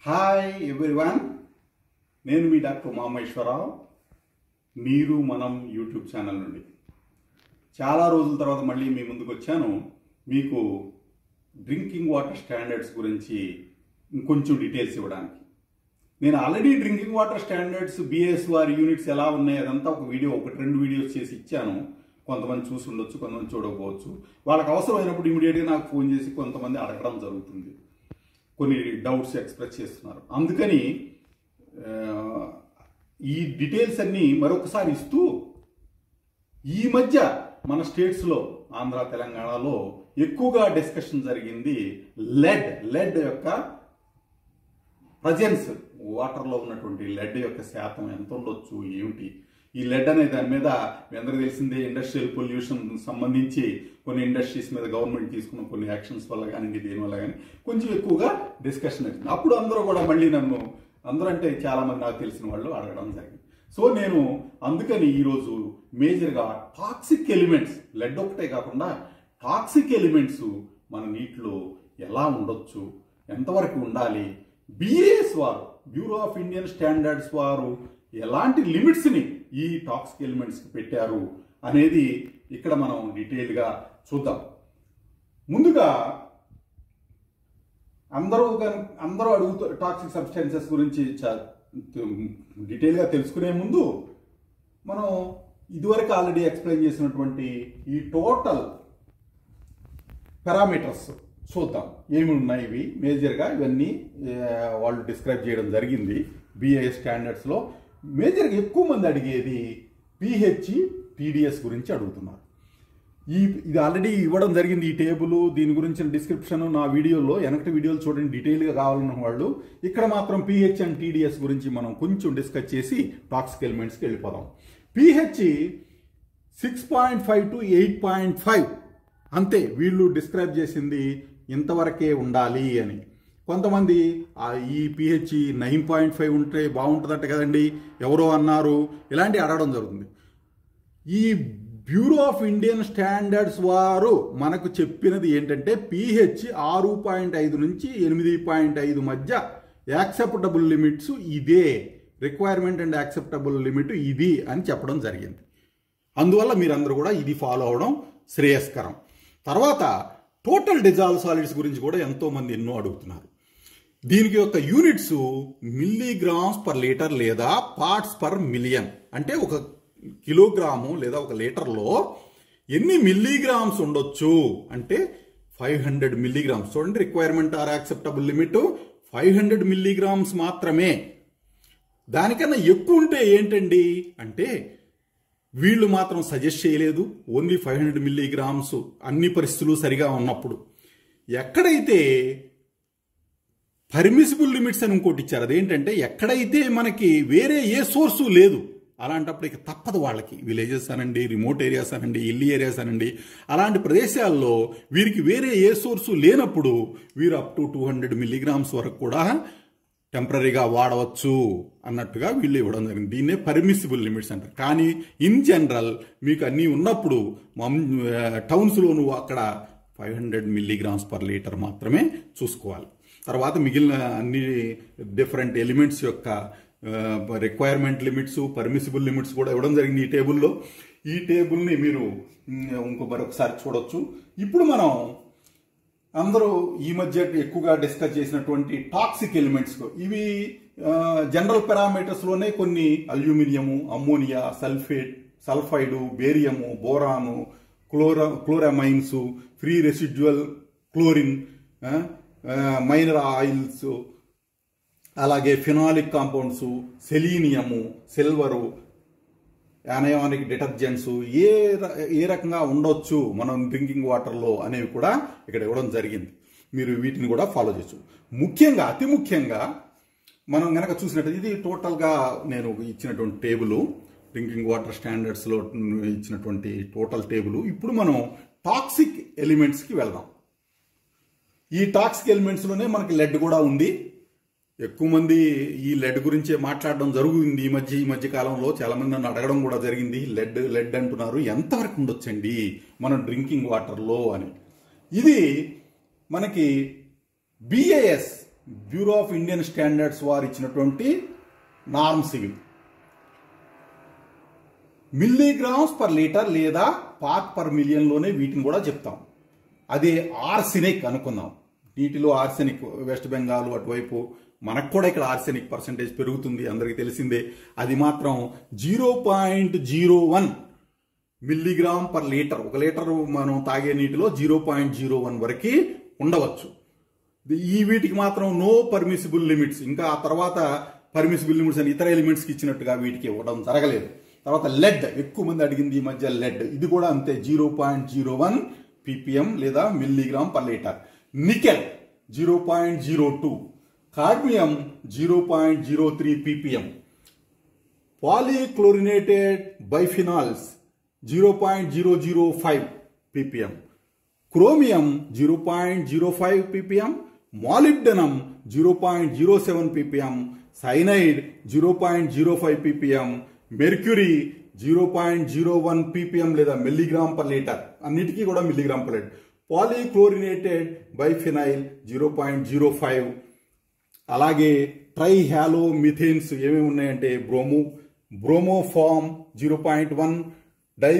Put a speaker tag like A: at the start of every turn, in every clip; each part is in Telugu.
A: హాయ్ ఎవ్రీవన్ నేను మీ డాక్టర్ మామేశ్వరరావు మీరు మనం యూట్యూబ్ ఛానల్ నుండి చాలా రోజుల తర్వాత మళ్ళీ మీ ముందుకు వచ్చాను మీకు డ్రింకింగ్ వాటర్ స్టాండర్డ్స్ గురించి ఇంకొంచెం డీటెయిల్స్ ఇవ్వడానికి నేను already drinking water standards BS వారి యూనిట్స్ ఎలా ఉన్నాయి అదంతా ఒక వీడియో ఒకటి రెండు వీడియోస్ చేసి ఇచ్చాను కొంతమంది చూసి ఉండొచ్చు కొంతమంది చూడకపోవచ్చు వాళ్ళకి అవసరమైనప్పుడు ఇమీడియట్గా నాకు ఫోన్ చేసి కొంతమంది అడగడం జరుగుతుంది కొన్ని డౌట్స్ ఎక్స్ప్రెస్ చేస్తున్నారు అందుకని ఆ, ఈ డీటెయిల్స్ అన్నీ మరొకసారి ఇస్తూ ఈ మధ్య మన స్టేట్స్లో ఆంధ్ర తెలంగాణలో ఎక్కువగా డిస్కషన్ జరిగింది లెడ్ లెడ్ యొక్క ప్రజెన్స్ వాటర్లో ఉన్నటువంటి లెడ్ యొక్క శాతం ఎంత ఉండొచ్చు ఏమిటి ఈ లెడ్ అనే దాని మీద మీ అందరికీ తెలిసిందే ఇండస్ట్రియల్ పొల్యూషన్ సంబంధించి కొన్ని ఇండస్ట్రీస్ మీద గవర్నమెంట్ తీసుకున్న కొన్ని యాక్షన్స్ వల్ల కానీ దేనివల్ల కానీ కొంచెం ఎక్కువగా డిస్కషన్ వచ్చింది అప్పుడు అందరూ కూడా మళ్ళీ నన్ను అందరూ అంటే చాలా మంది నాకు తెలిసిన వాళ్ళు అడగడం జరిగింది సో నేను అందుకని ఈరోజు మేజర్గా టాక్సిక్ ఎలిమెంట్స్ లెడ్ ఒకటే కాకుండా టాక్సిక్ ఎలిమెంట్స్ మన నీటిలో ఎలా ఉండొచ్చు ఎంతవరకు ఉండాలి బిఏఎస్ వారు బ్యూరో ఆఫ్ ఇండియన్ స్టాండర్డ్స్ వారు ఎలాంటి లిమిట్స్ని ఈ టాక్సిక్ ఎలిమెంట్స్కి పెట్టారు అనేది ఇక్కడ మనం డీటెయిల్గా చూద్దాం ముందుగా అందరూ గన్- అందరూ అడుగుతూ టాక్సిక్ సబ్స్టెన్సెస్ గురించి చ- డీటెయిల్గా తెలుసుకునే ముందు మనం ఇదివరకు ఆల్రెడీ ఎక్స్ప్లెయిన్ చేసినటువంటి ఈ టోటల్ పారామీటర్స్ చూద్దాం ఏమి ఉన్నాయి ఇవి మేజర్గా ఇవన్నీ ఆ, వాళ్ళు డిస్క్రైబ్ చేయడం జరిగింది బిఏ స్టాండర్డ్స్లో మేజర్గా ఎక్కువ మంది అడిగేది పిహెచ్ టీడీఎస్ గురించి అడుగుతున్నారు ఈ ఇది ఆల్రెడీ ఇవ్వడం జరిగింది ఈ టేబుల్ దీని గురించిన డిస్క్రిప్షన్ నా వీడియోలో వెనకటి వీడియోలు చూడండి డీటెయిల్గా కావాలన్న వాళ్ళు ఇక్కడ మాత్రం పిహెచ్ అండ్ టీడీఎస్ గురించి మనం కొంచెం డిస్కస్ చేసి టాక్సిక్ ఎలిమెంట్స్కి వెళ్ళిపోదాం pH six point five to eight point five అంతే వీళ్ళు డిస్క్రైబ్ చేసింది ఇంతవరకే ఉండాలి అని కొంతమంది ఆ ఈ పిహెచ్ నైన్ పాయింట్ ఫైవ్ ఉంటే బాగుంటుందట కదండి ఎవరో అన్నారు ఇలాంటి అడగడం జరుగుతుంది ఈ బ్యూరో ఆఫ్ ఇండియన్ స్టాండర్డ్స్ వారు మనకు చెప్పినది ఏంటంటే పిహెచ్ ఆరు పాయింట్ ఐదు నుంచి ఎనిమిది పాయింట్ ఐదు మధ్య యాక్సెప్టబుల్ లిమిట్స్ ఇదే రిక్వైర్మెంట్ అండ్ యాక్సెప్టబుల్ లిమిట్ ఇది అని చెప్పడం జరిగింది అందువల్ల మీరందరూ కూడా ఇది ఫాలో అవడం శ్రేయస్కరం తర్వాత టోటల్ డిజాల్వ్ సాలిడ్స్ గురించి కూడా ఎంతో మంది ఎన్నో అడుగుతున్నారు దీనికి యొక్క యూనిట్స్ మిల్లీగ్రామ్స్ పర్ లీటర్ లేదా పార్ట్స్ పర్ మిలియన్ అంటే ఒక కిలోగ్రాము లేదా ఒక లీటర్లో ఎన్ని మిల్లీగ్రామ్స్ ఉండొచ్చు అంటే ఫైవ్ హండ్రెడ్ మిల్లీగ్రామ్స్ చూడండి requirement or acceptable limit five hundred milligrams మాత్రమే దానికన్నా ఎక్కువ ఉంటే ఏంటండి అంటే వీళ్ళు మాత్రం సజెస్ట్ చేయలేదు ఓన్లీ ఫైవ్ హండ్రెడ్ మిల్లీగ్రామ్స్ అన్ని పరిస్థితులు సరిగా ఉన్నప్పుడు ఎక్కడైతే పర్మిసిబుల్ లిమిట్స్ అని ఇంకోటి ఇచ్చారు అదేంటంటే ఎక్కడైతే మనకి వేరే ఏ సోర్సు లేదు అలాంటప్పుడు ఇక తప్పదు వాళ్ళకి విలేజెస్ అనండి రిమోట్ ఏరియాస్ అనండి ఇల్లు ఏరియాస్ అనండి అలాంటి ప్రదేశాల్లో వీరికి వేరే ఏ సోర్సు లేనప్పుడు వీరు up to two hundred milligrams వరకు కూడా టెంపరీగా వాడవచ్చు అన్నట్టుగా వీళ్ళు ఇవ్వడం జరిగింది దీన్నే పర్మిసిబుల్ లిమిట్స్ అంటారు కానీ ఇన్ జనరల్ మీకు అన్నీ ఉన్నప్పుడు మమ్ టౌన్స్లోను అక్కడ five hundred milligrams per litre మాత్రమే చూసుకోవాలి తర్వాత మిగిలిన అన్ని డిఫరెంట్ ఎలిమెంట్స్ యొక్క రిక్వైర్మెంట్ లిమిట్స్ పర్మిసిబుల్ లిమిట్స్ కూడా ఇవ్వడం జరిగింది ఈ టేబుల్లో ఈ టేబుల్ని మీరు ఉమ్, ఇంకో మరొకసారి చూడొచ్చు ఇప్పుడు మనం అందరూ ఈ మధ్య ఎక్కువగా డిస్కస్ చేసినటువంటి టాక్సిక్ ఎలిమెంట్స్ ఇవి జనరల్ పారామీటర్స్ లోనే కొన్ని aluminium ammonia sulphate sulphide barium boron క్లోరా chloramines free residual chlorine minor oils అలాగే phenolic compounds selenium silver anionic detergents ఏ ర- ఏ రకంగా ఉండొచ్చు మనం డ్రింకింగ్ వాటర్లో అనేవి కూడా ఇక్కడ ఇవ్వడం జరిగింది మీరు వీటిని కూడా ఫాలో చేయొచ్చు ముఖ్యంగా అతి ముఖ్యంగా మనం గనక చూసినట్టు ఇది టోటల్గా నేను ఇచ్చినటువంటి టేబుల్ డ్రింకింగ్ వాటర్ స్టాండర్డ్స్లో ఇచ్చినటువంటి టోటల్ టేబుల్ ఇప్పుడు మనం టాక్సిక్ ఎలిమెంట్స్కి వెళ్దాం ఈ టాక్సిక్ ఎలిమెంట్స్లోనే మనకి లెడ్ కూడా ఉంది ఎక్కువ మంది ఈ లెడ్ గురించే మాట్లాడడం జరుగుతుంది ఈ మధ్య ఈ మధ్య కాలంలో చాలా మంది నన్ను అడగడం కూడా జరిగింది లెడ్ లెడ్ అంటున్నారు ఎంతవరకు ఉండొచ్చండి మన డ్రింకింగ్ వాటర్లో అని ఇది మనకి BIS bureau of Indian standards వారు ఇచ్చినటువంటి నార్మ్స్ ఇవి మిల్లీగ్రామ్స్ పర్ లీటర్ లేదా పార్ట్ పర్ మిలియన్ లోనే వీటిని కూడా చెప్తాం అదే ఆర్సెనిక్ అనుకుందాం నీటిలో ఆర్సెనిక్ వెస్ట్ బెంగాల్ అటువైపు మనకు కూడా ఇక్కడ ఆర్సెనిక్ పర్సంటేజ్ పెరుగుతుంది అందరికీ తెలిసిందే అది మాత్రం zero point zero one milligram per litre ఒక లీటర్ మనం తాగే నీటిలో జీరో పాయింట్ జీరో వన్ వరకు ఉండవచ్చు ఈ వీటికి మాత్రం నో పర్మిసిబుల్ లిమిట్స్ ఇంకా ఆ తర్వాత పర్మిసిబుల్ లిమిట్స్ అని ఇతర ఎలిమెంట్స్కి ఇచ్చినట్టుగా వీటికి ఇవ్వడం జరగలేదు తర్వాత లెడ్ ఎక్కువ మంది అడిగింది ఈ మధ్య లెడ్ ఇది కూడా అంతే zero point zero one ppm లేదా milligram per litre nickel zero point zero two cadmium zero point zero three ppm polychlorinated biphenyls zero point zero zero five ppm chromium zero point zero five ppm molybdenum zero point zero seven ppm cyanide zero point zero five ppm mercury zero point zero one ppm లేదా మిల్లీగ్రామ్ పర్ లీటర్ అన్నిటికీ కూడా milligram per litre polychlorinated biphenyl zero point zero five అలాగే ట్రై హ్యాలో మిథేన్స్ ఏమేమి ఉన్నాయంటే bromo bromoform zero point one di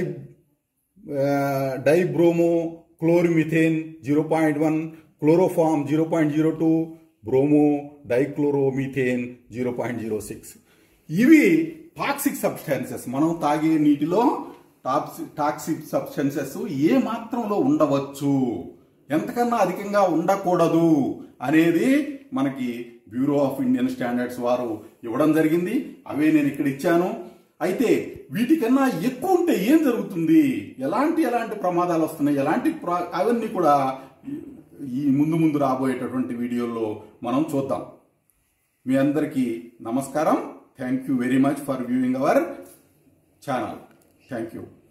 A: dibromochloromethane zero point one chloroform zero point zero two bromodichloromethane zero point zero six ఇవి టాక్సిక్ సబ్స్టాన్సెస్ మనం తాగే నీటిలో టాక్సిక్ సబ్స్టెన్సెస్ ఏ మాత్రంలో ఉండవచ్చు ఎంతకన్నా అధికంగా ఉండకూడదు అనేది మనకి బ్యూరో ఆఫ్ ఇండియన్ స్టాండర్డ్స్ వారు ఇవ్వడం జరిగింది అవే నేను ఇక్కడ ఇచ్చాను అయితే వీటికన్నా ఎక్కువ ఉంటే ఏం జరుగుతుంది ఎలాంటి ఎలాంటి ప్రమాదాలు వస్తున్నాయి ఎలాంటి ప్రా- అవన్నీ కూడా ఈ ముందు ముందు రాబోయేటటువంటి వీడియోలో మనం చూద్దాం మీ అందరికీ నమస్కారం thank you very much for viewing our channel thank you